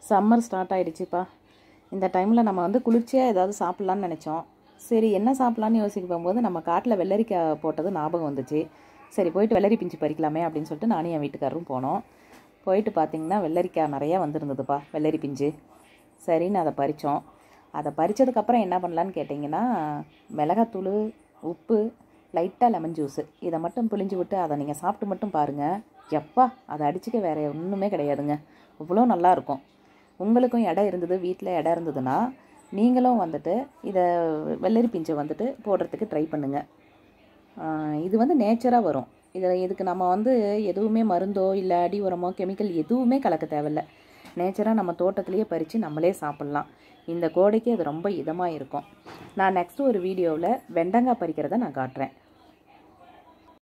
summer start ஆயிடுச்சுப்பா இந்த டைமில் நம்ம வந்து குளிர்ச்சியாக ஏதாவது சாப்பிட்லான்னு நினச்சோம் சரி என்ன சாப்பிட்லான்னு யோசிக்க போகும்போது நம்ம காட்டில் வெள்ளரிக்காய் போட்டது ஞாபகம் வந்துச்சு சரி போயிட்டு வெள்ளரி பிஞ்சு பறிக்கலாமே அப்படின்னு சொல்லிட்டு நானும் என் வீட்டுக்காரரும் போனோம் போயிட்டு பார்த்தீங்கன்னா வெள்ளரிக்காய் நிறையா வந்திருந்ததுப்பா வெள்ளரி பிஞ்சு சரின்னு அதை பறித்தோம் அதை பறித்ததுக்கப்புறம் என்ன பண்ணலான்னு கேட்டிங்கன்னா மிளகாத்தூள் உப்பு லைட்டாக லெமன் ஜூஸு இதை மட்டும் பிழிஞ்சு விட்டு அதை நீங்கள் சாப்பிட்டு மட்டும் பாருங்கள் எப்பா அதை அடிச்சுக்க வேறு ஒன்றுமே கிடையாதுங்க அவ்வளோ நல்லாயிருக்கும் உங்களுக்கும் இடம் இருந்தது வீட்டில் இடம் இருந்ததுன்னா நீங்களும் வந்துட்டு இதை வெள்ளரி பிஞ்சை வந்துட்டு போடுறதுக்கு ட்ரை பண்ணுங்கள் ஆஹ் இது வந்து நேச்சராக வரும் இதில் இதுக்கு நம்ம வந்து எதுவுமே மருந்தோ இல்லை அடி உரமோ கெமிக்கல் எதுவுமே கலக்க தேவையில்ல நேச்சராக நம்ம தோட்டத்திலேயே பறித்து நம்மளே சாப்பிட்லாம் இந்த கோடைக்கு அது ரொம்ப இதமாக இருக்கும் நான் நெக்ஸ்ட் ஒரு வீடியோவில் வெண்டங்காய் பறிக்கிறத நான் காட்டுறேன்